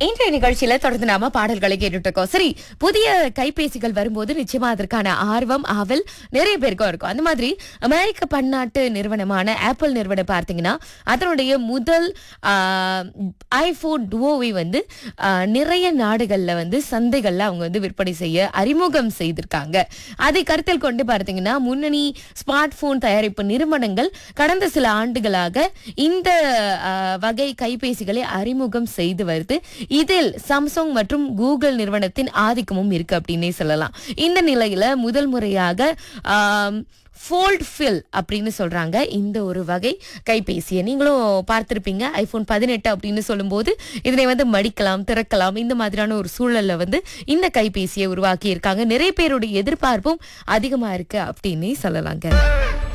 இன்றைய நிகழ்ச்சியில தொடர்ந்து நாம பாடல்களை கேட்டுட்டு இருக்கோம் சரி புதிய கைபேசிகள் வரும்போது நிச்சயமா அதற்கான ஆர்வம் ஆவல் நிறைய பேருக்கும் இருக்கும் அந்த மாதிரி அமெரிக்க பன்னாட்டு நிறுவனமான ஆப்பிள் நிறுவனம் பார்த்தீங்கன்னா அதனுடைய முதல் ஐபோன் டுவோவை வந்து ஆ, நிறைய நாடுகள்ல வந்து சந்தைகள்ல அவங்க வந்து விற்பனை செய்ய அறிமுகம் செய்திருக்காங்க அதை கருத்தில் கொண்டு பார்த்தீங்கன்னா முன்னணி ஸ்மார்ட் போன் தயாரிப்பு நிறுவனங்கள் கடந்த சில ஆண்டுகளாக இந்த ஆ, வகை கைபேசிகளை அறிமுகம் செய்து வருது இதில் சாம்சங் மற்றும் கூகுள் நிறுவனத்தின் ஆதிக்கமும் இருக்கு அப்படின்னே சொல்லலாம் இந்த நிலையில முதல் முறையாக ஃபோல்ட் ஃபில் அப்படின்னு சொல்றாங்க இந்த ஒரு வகை கைபேசியை நீங்களும் பார்த்திருப்பீங்க ஐபோன் பதினெட்டு அப்படின்னு சொல்லும்போது இதனை வந்து மடிக்கலாம் திறக்கலாம் இந்த மாதிரியான ஒரு சூழல்ல வந்து இந்த கைபேசியை உருவாக்கி இருக்காங்க நிறைய பேருடைய எதிர்பார்ப்பும் அதிகமா இருக்கு அப்படின்னே சொல்லலாங்க